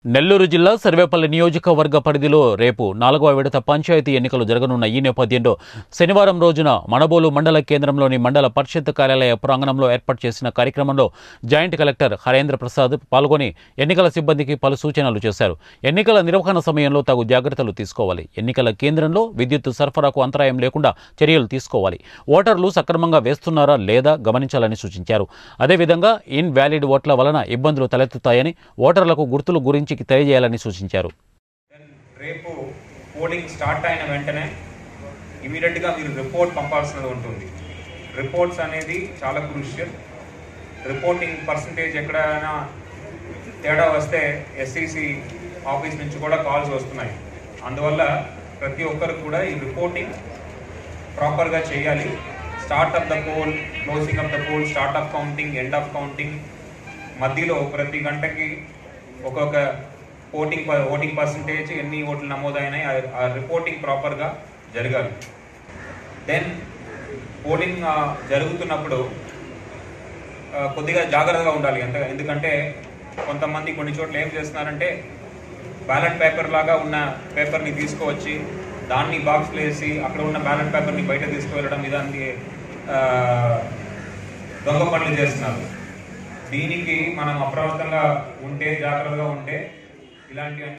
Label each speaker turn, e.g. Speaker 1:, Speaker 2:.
Speaker 1: నెల్లూరు జిల్లా సర్వేపల్లి నియోజకవర్గ పరిధిలో రేపు నాలుగవ విడత పంచాయతీ ఎన్నికలు జరగనున్న ఈ నేపథ్యంలో శనివారం రోజున మణబోలు మండల కేంద్రంలోని మండల పరిషత్ కార్యాలయ ప్రాంగణంలో ఏర్పాటు చేసిన కార్యక్రమంలో జాయింట్ కలెక్టర్ హరేంద్ర ప్రసాద్ పాల్గొని ఎన్నికల సిబ్బందికి పలు సూచనలు చేశారు ఎన్నికల నిర్వహణ సమయంలో తగు జాగ్రత్తలు తీసుకోవాలి ఎన్నికల కేంద్రంలో విద్యుత్ సరఫరాకు అంతరాయం లేకుండా చర్యలు తీసుకోవాలి ఓటర్లు సక్రమంగా వేస్తున్నారా లేదా గమనించాలని సూచించారు అదేవిధంగా ఇన్ వ్యాలిడ్ ఓట్ల వలన ఇబ్బందులు తలెత్తుతాయని ఓటర్లకు గుర్తుల గురించి తెలియజేయాలని సూచించారు
Speaker 2: దెన్ రేపు పోలింగ్ స్టార్ట్ అయిన వెంటనే ఇమీడియట్గా మీరు రిపోర్ట్ పంపాల్సినది ఉంటుంది రిపోర్ట్స్ అనేది చాలా క్రూషియల్ రిపోర్టింగ్ పర్సంటేజ్ ఎక్కడైనా తేడా వస్తే ఎస్సీసీ ఆఫీస్ నుంచి కూడా కాల్స్ వస్తున్నాయి అందువల్ల ప్రతి ఒక్కరు కూడా ఈ రిపోర్టింగ్ ప్రాపర్గా చేయాలి start of the poll closing of the poll start of counting end of counting మధ్యలో ప్రతి గంటకి ఒక్కొక్క ఓటింగ్ ప- ఓటింగ్ పర్సంటేజ్ ఎన్ని ఓట్లు నమోదైనాయి ఆ- ఆ రిపోర్టింగ్ ప్రాపర్గా జరగాలి దెన్ పోలింగ్ ఆ, జరుగుతున్నప్పుడు ఆ, కొద్దిగా జాగ్రత్తగా ఉండాలి ఎంత ఎందుకంటే కొంతమంది కొన్ని చోట్ల ఏం చేస్తున్నారంటే బ్యాలెట్ పేపర్ లాగా ఉన్న పేపర్ని తీసుకువచ్చి దాన్ని బాక్స్లో వేసి అక్కడ ఉన్న బ్యాలెట్ పేపర్ని బయట తీసుకువెళ్ళడం ఇదాన్ని ఆ, దొంగ పనులు చేస్తున్నారు దీనికి మనం అప్రమత్తంగా ఉంటే జాగ్రత్తగా ఉంటే ఇలాంటి